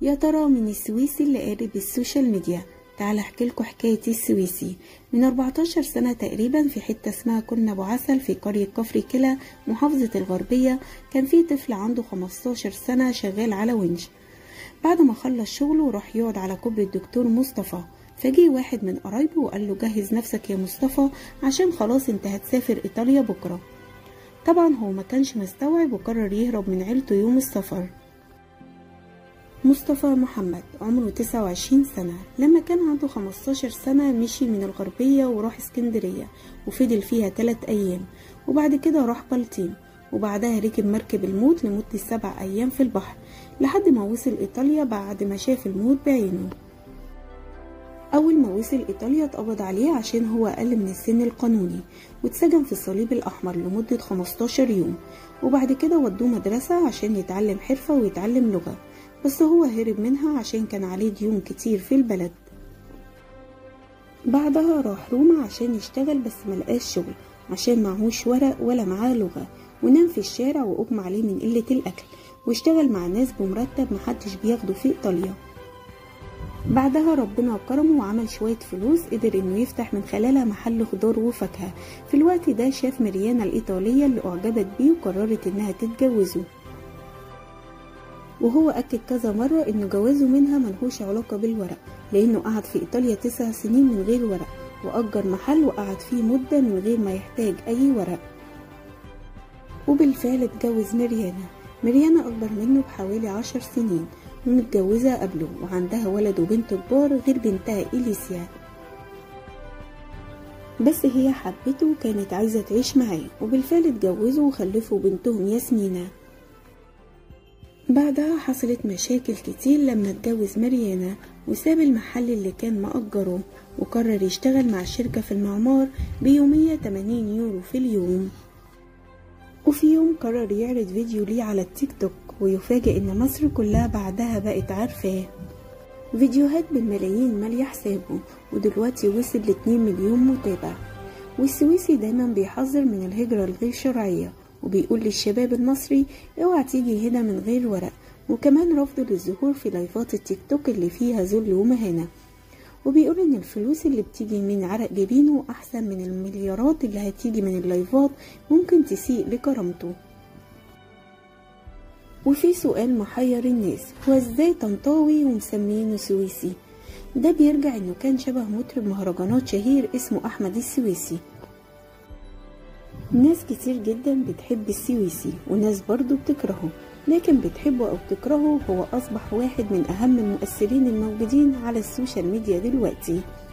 يا ترى من السويسي اللي قارب السوشيال ميديا تعال احكي لكم حكاية السويسي من 14 سنة تقريبا في حتة اسمها كنا ابو عسل في قرية كفر كلا محافظة الغربية كان في طفل عنده 15 سنة شغال على ونش بعد ما خلص شغله راح يقعد على كوبري الدكتور مصطفى فجي واحد من قرايبه وقال له جهز نفسك يا مصطفى عشان خلاص انت هتسافر ايطاليا بكرة طبعا هو ما كانش مستوعب وقرر يهرب من عيلته يوم السفر مصطفى محمد عمره 29 سنة لما كان عنده 15 سنة مشي من الغربية وراح اسكندرية وفضل فيها 3 أيام وبعد كده راح بلطيم وبعدها ركب مركب الموت لمدة سبع أيام في البحر لحد ما وصل إيطاليا بعد ما شاف الموت بعينه أول ما وصل إيطاليا اتقبض عليه عشان هو أقل من السن القانوني واتسجن في الصليب الأحمر لمدة 15 يوم وبعد كده ودوه مدرسة عشان يتعلم حرفة ويتعلم لغة بس هو هرب منها عشان كان عليه ديون كتير في البلد بعدها راح روما عشان يشتغل بس ملقاش شغل عشان معهوش ورق ولا معاه لغة ونام في الشارع وأغمى عليه من قلة الأكل واشتغل مع ناس بمرتب محدش بياخده في إيطاليا بعدها ربنا كرمه وعمل شوية فلوس قدر انه يفتح من خلالها محل خضار وفاكهة في الوقت ده شاف مريانا الإيطالية اللي أعجبت بيه وقررت انها تتجوزه وهو أكد كذا مرة إنه جوازه منها ملهوش علاقة بالورق لأنه قعد في إيطاليا تسع سنين من غير ورق وأجر محل وقعد فيه مدة من غير ما يحتاج أي ورق وبالفعل اتجوز مريانا مريانا أكبر منه بحوالي عشر سنين ومتجوزة قبله وعندها ولد وبنت كبار غير بنتها إليسيا بس هي حبته وكانت عايزة تعيش معاه وبالفعل اتجوزوا وخلفوا بنتهم ياسمينة بعدها حصلت مشاكل كتير لما اتجوز مريانا وساب المحل اللي كان مأجره وقرر يشتغل مع شركة في المعمار بيومية 80 يورو في اليوم وفي يوم قرر يعرض فيديو ليه على التيك توك ويفاجئ ان مصر كلها بعدها بقت عارفاه فيديوهات بالملايين مالية حسابه ودلوقتي وصل لاتنين مليون متابع والسويسي دايما بيحذر من الهجرة الغير شرعية وبيقول للشباب المصري اوعى تيجي هنا من غير ورق وكمان رفضه للظهور في لايفات التيك توك اللي فيها ذل ومهانة وبيقول ان الفلوس اللي بتيجي من عرق جبينه احسن من المليارات اللي هتيجي من اللايفات ممكن تسيء لكرامته وفي سؤال محير الناس هو ازاي طنطاوي ومسمينه سويسي ده بيرجع انه كان شبه مطرب مهرجانات شهير اسمه احمد السويسي ناس كتير جدا بتحب السويسي وناس برضو بتكرهه لكن بتحبه او تكرهه هو اصبح واحد من اهم المؤثرين الموجودين على السوشيال ميديا دلوقتي